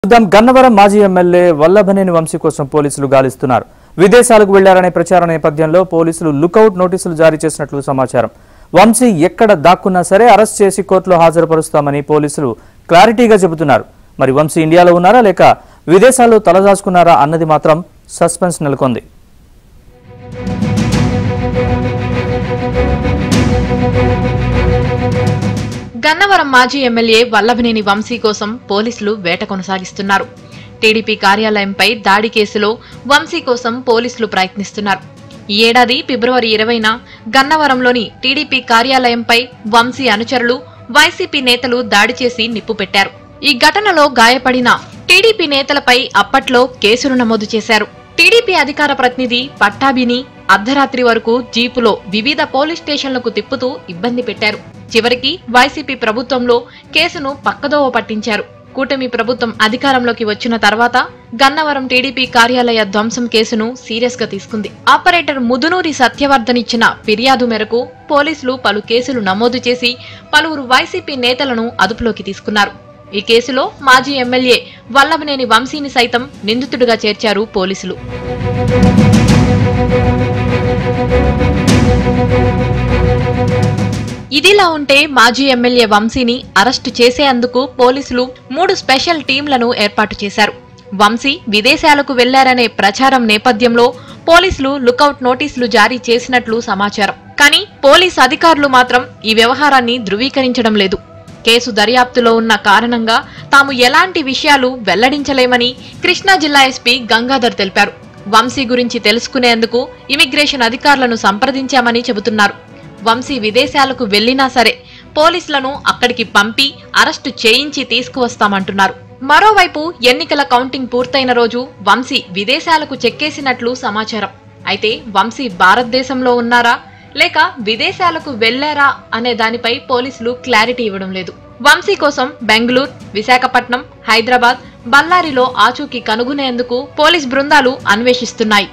చూద్దాం గన్నవరం మాజీ ఎమ్మెల్యే వల్లభనేని వంశీ కోసం పోలీసులు గాలిస్తున్నారు విదేశాలకు వెళ్లారనే ప్రచారం నేపథ్యంలో పోలీసులు లుకౌట్ నోటీసులు జారీ చేసినట్లు సమాచారం వంశీ ఎక్కడ దాక్కున్నా సరే అరెస్ట్ చేసి కోర్టులో హాజరుపరుస్తామని పోలీసులు క్లారిటీగా చెబుతున్నారు మరి వంశీ ఇండియాలో ఉన్నారా లేక విదేశాల్లో తలదాచుకున్నారా అన్నది మాత్రం సస్పెన్స్ నెలకొంది గన్నవరం మాజీ ఎమ్మెల్యే వల్లభనేని వంశీ కోసం పోలీసులు వేట కొనసాగిస్తున్నారు టీడీపీ కార్యాలయంపై దాడి కేసులో వంశీ కోసం పోలీసులు ప్రయత్నిస్తున్నారు ఈ ఏడాది ఫిబ్రవరి ఇరవైన గన్నవరంలోని టీడీపీ కార్యాలయంపై వంశీ అనుచరులు వైసీపీ నేతలు దాడి చేసి నిప్పు పెట్టారు ఈ ఘటనలో గాయపడిన టీడీపీ నేతలపై అప్పట్లో కేసులు నమోదు చేశారు టీడీపీ అధికార ప్రతినిధి పట్టాభిని అర్ధరాత్రి వరకు జీపులో వివిధ పోలీస్ స్టేషన్లకు తిప్పుతూ ఇబ్బంది పెట్టారు చివరికి వైసీపీ ప్రభుత్వంలో కేసును పక్కదోవ పట్టించారు కూటమి ప్రభుత్వం అధికారంలోకి వచ్చిన తర్వాత గన్నవరం టీడీపీ కార్యాలయ ధ్వంసం కేసును సీరియస్ గా తీసుకుంది ఆపరేటర్ ముదునూరి సత్యవర్ధన్ ఇచ్చిన ఫిర్యాదు మేరకు పోలీసులు పలు కేసులు నమోదు చేసి పలువురు వైసీపీ నేతలను అదుపులోకి తీసుకున్నారు ఈ కేసులో మాజీ ఎమ్మెల్యే వల్లభనేని వంశీని సైతం నిందితుడిగా చేర్చారు పోలీసులు ఇదిలా ఉంటే మాజీ ఎమ్మెల్యే వంశీని అరెస్టు చేసేందుకు పోలీసులు మూడు స్పెషల్ టీంలను ఏర్పాటు చేశారు వంశీ విదేశాలకు వెళ్లారనే ప్రచారం నేపథ్యంలో పోలీసులు లుకౌట్ నోటీసులు జారీ చేసినట్లు సమాచారం కానీ పోలీస్ అధికారులు మాత్రం ఈ వ్యవహారాన్ని ధృవీకరించడం లేదు కేసు దర్యాప్తులో ఉన్న కారణంగా తాము ఎలాంటి విషయాలు వెల్లడించలేమని కృష్ణా జిల్లా ఎస్పీ గంగాధర్ తెలిపారు వంశీ గురించి తెలుసుకునేందుకు ఇమిగ్రేషన్ అధికారులను సంప్రదించామని చెబుతున్నారు వంశీ విదేశాలకు వెళ్లినా సరే పోలీసులను అక్కడికి పంపి అరెస్టు చేయించి తీసుకువస్తామంటున్నారు మరోవైపు ఎన్నికల కౌంటింగ్ పూర్తయిన రోజు వంశీ విదేశాలకు చెక్కేసినట్లు సమాచారం అయితే వంశీ భారతదేశంలో ఉన్నారా లేక విదేశాలకు వెళ్లారా అనే దానిపై పోలీసులు క్లారిటీ ఇవ్వడం లేదు వంశీ కోసం బెంగళూరు విశాఖపట్నం హైదరాబాద్ బళ్ళారిలో ఆచూకీ కనుగొనేందుకు పోలీస్ బృందాలు అన్వేషిస్తున్నాయి